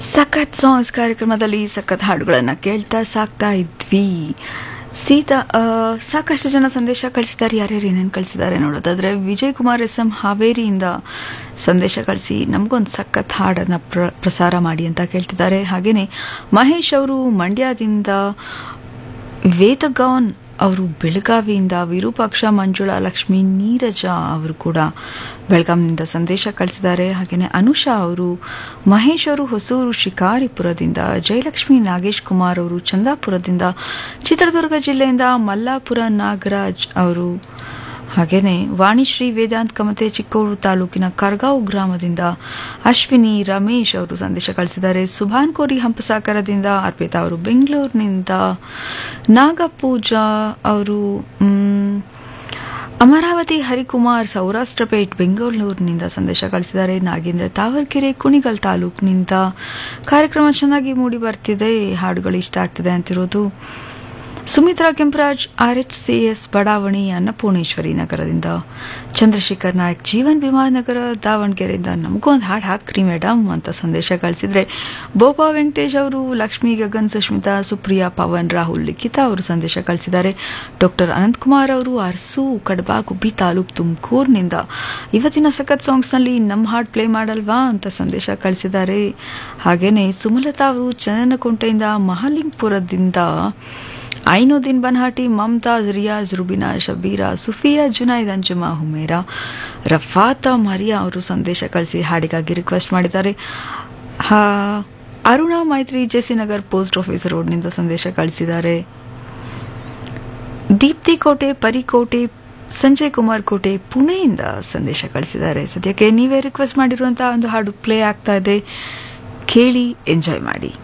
ಸಖತ್ ಸಾಂಗ್ಸ್ ಕಾರ್ಯಕ್ರಮದಲ್ಲಿ ಸಖತ್ ಹಾಡುಗಳನ್ನು ಕೇಳ್ತಾ ಸಾಕ್ತಾ ಇದ್ವಿ ಸೀತಾ ಆ, ಸಾಕಷ್ಟು ಜನ ಸಂದೇಶ ಕಳಿಸಿದ್ದಾರೆ ಯಾರ್ಯಾರು ಏನೇನು ಕಳಿಸಿದ್ದಾರೆ ನೋಡೋದಾದ್ರೆ ವಿಜಯ್ ಕುಮಾರ್ ಎಸ್ ಎಂ ಹಾವೇರಿಯಿಂದ ಸಂದೇಶ ಕಳಿಸಿ ನಮಗೊಂದು ಸಖತ್ ಹಾಡನ್ನು ಪ್ರ ಪ್ರಸಾರ ಮಾಡಿ ಅಂತ ಕೇಳ್ತಿದ್ದಾರೆ ಹಾಗೆಯೇ ಮಹೇಶ್ ಅವರು ಮಂಡ್ಯದಿಂದ ವೇದಗಾನ್ ಅವರು ಬೆಳಗಾವಿಯಿಂದ ವಿರೂಪಾಕ್ಷ ಮಂಜುಳಾ ಲಕ್ಷ್ಮಿ ನೀರಜ ಅವರು ಕೂಡ ಬೆಳಗಾವಿನಿಂದ ಸಂದೇಶ ಕಳಿಸಿದ್ದಾರೆ ಹಾಗೆಯೇ ಅನುಷಾ ಅವರು ಮಹೇಶ್ ಅವರು ಹೊಸೂರು ಶಿಕಾರಿಪುರದಿಂದ ಜಯಲಕ್ಷ್ಮಿ ನಾಗೇಶ್ ಕುಮಾರ್ ಅವರು ಚಂದಾಪುರದಿಂದ ಚಿತ್ರದುರ್ಗ ಜಿಲ್ಲೆಯಿಂದ ಮಲ್ಲಾಪುರ ನಾಗರಾಜ್ ಅವರು ಹಾಗೇನೆ ವಾಣಿಶ್ರೀ ವೇದಾಂತ್ ಕಮತೆ ಚಿಕ್ಕೋಡು ತಾಲೂಕಿನ ಕರ್ಗಾಂವ್ ಗ್ರಾಮದಿಂದ ಅಶ್ವಿನಿ ರಮೇಶ್ ಅವರು ಸಂದೇಶ ಕಳಿಸಿದ್ದಾರೆ ಸುಭಾನ್ ಕೋರಿ ಹಂಪಸಾಗರದಿಂದ ಅರ್ಪಿತಾ ಅವರು ಬೆಂಗಳೂರಿನಿಂದ ನಾಗಪೂಜಾ ಅವರು ಮ್, ಅಮರಾವತಿ ಹರಿಕುಮಾರ್ ಸೌರಾಷ್ಟ್ರ ಪೇಟ್ ಬೆಂಗಳೂರಿನಿಂದ ಸಂದೇಶ ಕಳಿಸಿದ್ದಾರೆ ನಾಗೇಂದ್ರ ತಾವರ್ಕೆರೆ ಕುಣಿಗಲ್ ತಾಲೂಕಿನಿಂದ ಕಾರ್ಯಕ್ರಮ ಚೆನ್ನಾಗಿ ಮೂಡಿ ಬರ್ತಿದೆ ಹಾಡುಗಳು ಇಷ್ಟ ಆಗ್ತಿದೆ ಅಂತಿರೋದು Sumitra Kemparaj R H C S ಬಡಾವಣೆ ಅನ್ನಪೂರ್ಣೇಶ್ವರಿ ನಗರದಿಂದ ಚಂದ್ರಶೇಖರ್ ನಾಯಕ್ ಜೀವನ್ ವಿಮಾನ ನಗರ ದಾವಣಗೆರೆಯಿಂದ ನಮಗೂ ಒಂದು ಹಾಡು ಹಾಕ್ರಿ ಮೇಡಮ್ ಅಂತ ಸಂದೇಶ ಕಳಿಸಿದ್ರೆ ಬೋಪಾ ವೆಂಕಟೇಶ್ ಅವರು ಲಕ್ಷ್ಮೀ ಗಗನ್ ಸುಷ್ಮಿತಾ ಸುಪ್ರಿಯಾ ಪವನ್ ರಾಹುಲ್ ಲಿಖಿತಾ ಅವರು ಸಂದೇಶ ಕಳಿಸಿದ್ದಾರೆ ಡಾಕ್ಟರ್ ಅನಂತಕುಮಾರ್ ಅವರು ಅರಸು ಕಡಬ ಗುಬ್ಬಿ ತಾಲೂಕ್ ತುಮಕೂರಿನಿಂದ ಇವತ್ತಿನ ಸಖತ್ ಸಾಂಗ್ಸ್ನಲ್ಲಿ ನಮ್ಮ ಹಾಡು ಪ್ಲೇ ಮಾಡಲ್ವಾ ಅಂತ ಸಂದೇಶ ಕಳಿಸಿದ್ದಾರೆ ಹಾಗೇನೆ ಸುಮಲತಾ ಅವರು ಚನ್ನನಕುಂಟೆಯಿಂದ ಮಹಾಲಿಂಗಪುರದಿಂದ ಐನುದ್ದೀನ್ ಬನ್ಹಾಟಿ ಮಮ್ತಾಜ್ ರಿಯಾಜ್ ರುಬಿನಾ ಶಬೀರಾ ಸುಫಿಯಾ ಜುನೈದ್ ಅಂಜುಮಾ ಹುಮೇರಾ ರಫಾತಾ ಮರಿಯಾ ಅವರು ಸಂದೇಶ ಕಳಿಸಿ ಹಾಡಿಗಾಗಿ ರಿಕ್ವೆಸ್ಟ್ ಮಾಡಿದ್ದಾರೆ ಹಾ Aruna Maitri JC Nagar post office ರೋಡ್ನಿಂದ ಸಂದೇಶ ಕಳಿಸಿದ್ದಾರೆ ದೀಪ್ತಿ ಕೋಟೆ ಪರಿಕೋಟೆ ಸಂಜಯ್ ಕುಮಾರ್ ಕೋಟೆ ಪುಣೆಯಿಂದ ಸಂದೇಶ ಕಳಿಸಿದ್ದಾರೆ ಸದ್ಯಕ್ಕೆ ನೀವೇ ರಿಕ್ವೆಸ್ಟ್ ಮಾಡಿರುವಂತಹ ಒಂದು ಹಾಡು ಪ್ಲೇ ಆಗ್ತಾ ಇದೆ ಕೇಳಿ ಎಂಜಾಯ್ ಮಾಡಿ